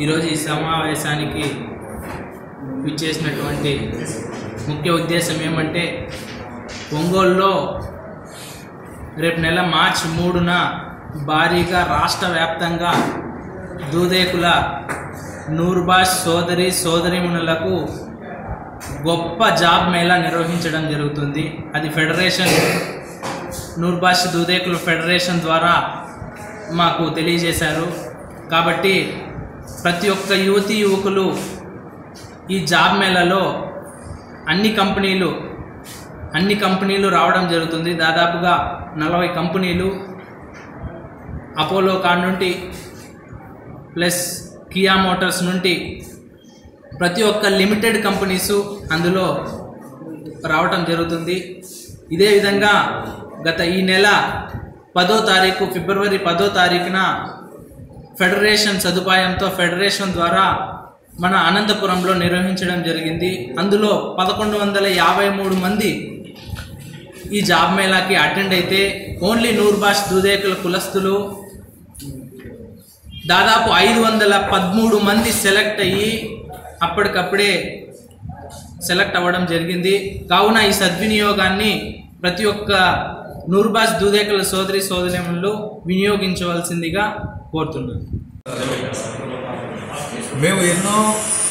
ఈరోజు ఈ సమావేశానికి ఇచ్చేసినటువంటి ముఖ్య ఉద్దేశం ఏమంటే ఒంగోలులో రేపు నెల మార్చి మూడున భారీగా రాష్ట్ర వ్యాప్తంగా దూదేకుల నూర్బాష్ సోదరి సోదరిమునులకు గొప్ప జాబ్ మేళా నిర్వహించడం జరుగుతుంది అది ఫెడరేషన్ నూర్బాష్ దూదేకుల ఫెడరేషన్ ద్వారా మాకు తెలియజేశారు కాబట్టి ప్రతి ఒక్క యువతి యువకులు ఈ జాబ్ మేళాలో అన్ని కంపెనీలు అన్ని కంపెనీలు రావడం జరుగుతుంది దాదాపుగా నలభై కంపెనీలు అపోలో కార్ నుండి ప్లస్ కియా మోటార్స్ నుండి ప్రతి ఒక్క లిమిటెడ్ కంపెనీసు అందులో రావటం జరుగుతుంది ఇదే విధంగా గత ఈ నెల పదో తారీఖు ఫిబ్రవరి పదో తారీఖున ఫెడరేషన్ సదుపాయంతో ఫెడరేషన్ ద్వారా మన అనంతపురంలో నిర్వహించడం జరిగింది అందులో పదకొండు వందల యాభై మూడు మంది ఈ జాబ్ మేళాకి అటెండ్ అయితే ఓన్లీ నూర్బాష్ దూదేకుల కులస్తులు దాదాపు ఐదు వందల పదమూడు మంది సెలెక్ట్ అయ్యి అప్పటికప్పుడే సెలెక్ట్ అవ్వడం జరిగింది కావున ఈ సద్వినియోగాన్ని ప్రతి ఒక్క నూర్బాస్ దూదేకుల సోదరి సోదరిములు వినియోగించవలసిందిగా కోరుతున్నాను మేము ఎన్నో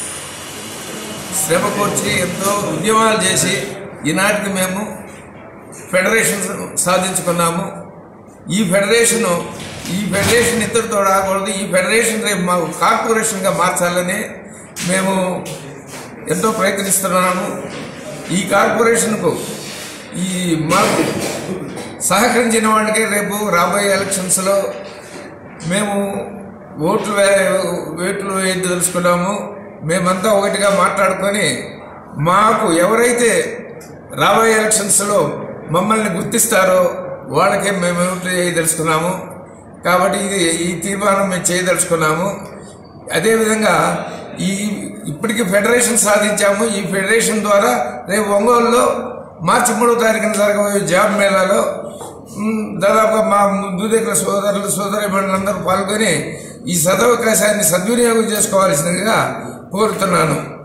శ్రమ కోర్చి ఎంతో ఉద్యమాలు చేసి ఈనాటికి మేము ఫెడరేషన్ సాధించుకున్నాము ఈ ఫెడరేషను ఈ ఫెడరేషన్ ఇద్దరితో రాకూడదు ఈ ఫెడరేషన్ రేపు మాకు కార్పొరేషన్గా మార్చాలని మేము ఎంతో ప్రయత్నిస్తున్నాము ఈ కార్పొరేషన్కు ఈ మాకు సహకరించిన వాళ్ళకే రేపు రాబోయే ఎలక్షన్స్లో మేము ఓట్లు వే- ఓట్లు వేయద్దు తెలుసుకున్నాము మేమంతా ఒకటిగా మాట్లాడుకొని మాకు ఎవరైతే రాబోయే ఎలక్షన్స్లో మమ్మల్ని గుర్తిస్తారో వాళ్ళకే మేము ఓట్లు వేయదలుచుకున్నాము కాబట్టి ఇది ఈ తీర్మానం మేము చేయదలుచుకున్నాము అదేవిధంగా ఈ ఇప్పటికి ఫెడరేషన్ సాధించాము ఈ ఫెడరేషన్ ద్వారా రేపు ఒంగోలులో మార్చి మూడో తారీఖున జరగబోయే జాబ్ మేళాలో మ్, దాదాపుగా మా దూదేకుల సోదరులు సోదరి పాల్గొని ఈ సదవకాశాన్ని సద్వినియోగం చేసుకోవాల్సిందిగా కోరుతున్నాను